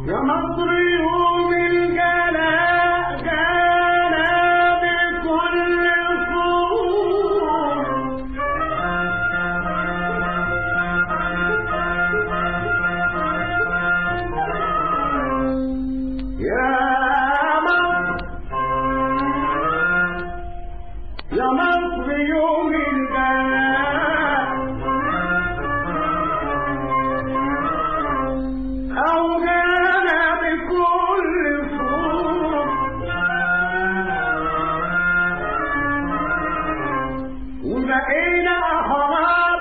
يا مصر يوم الجلاء جانا بكل صور يا مصر يا مصر يوم الجلاء أوجانا بكل صور وبقينا أحرار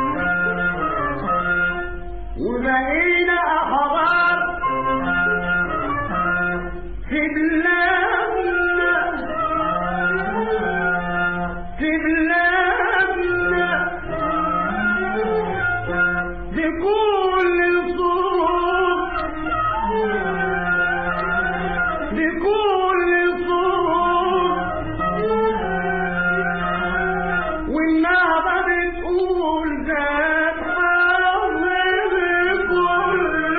وبقينا أحرار في بلادنا في بلادنا بكل صوت بكل صوت والنهضة بتقول ذات حظ بكل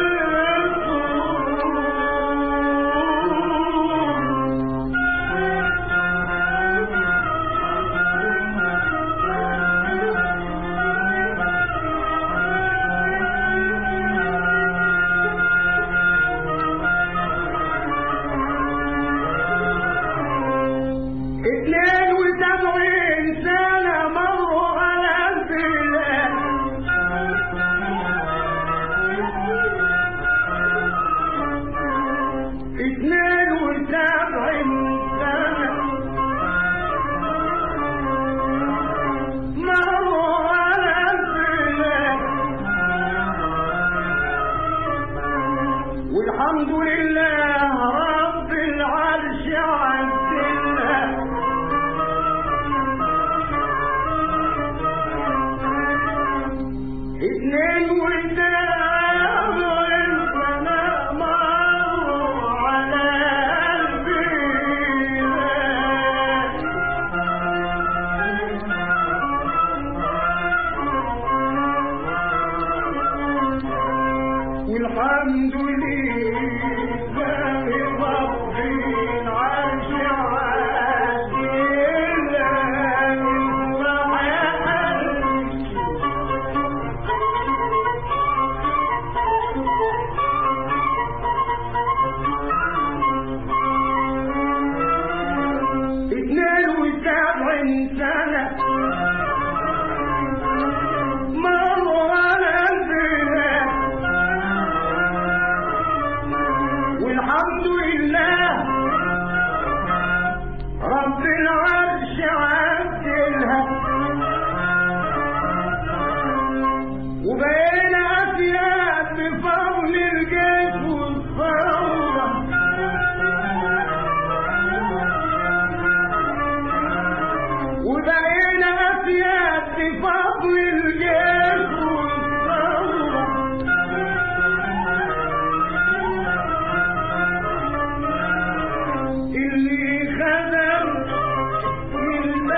صوت اثنين وسبعين سنة مروا على البلاد اثنين وسبعين سنة مروا على البلاد والحمد لله رب العرش عدلنا اثنين وسبعين سنة مروا على البلاد والحمد لله رب العرش عاجلا اثنين وسبعين سنة مروا على البلاد والحمد لله رب العرش عدلها وبقينا أفياد بفضل الجيش والثورة وبقينا أفياد بفضل الجيش والثورة اللي خدم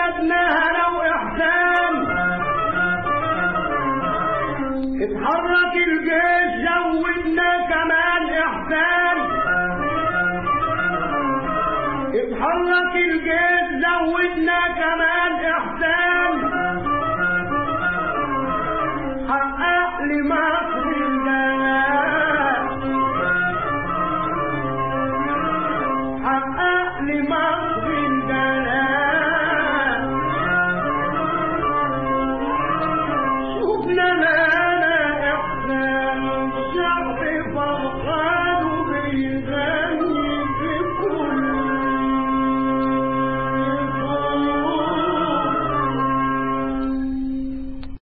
زادناها لو إحسان اتحرك الجيش زودنا كمان إحسان اتحرك الجيش زودنا كمان إحسان حقق لمصر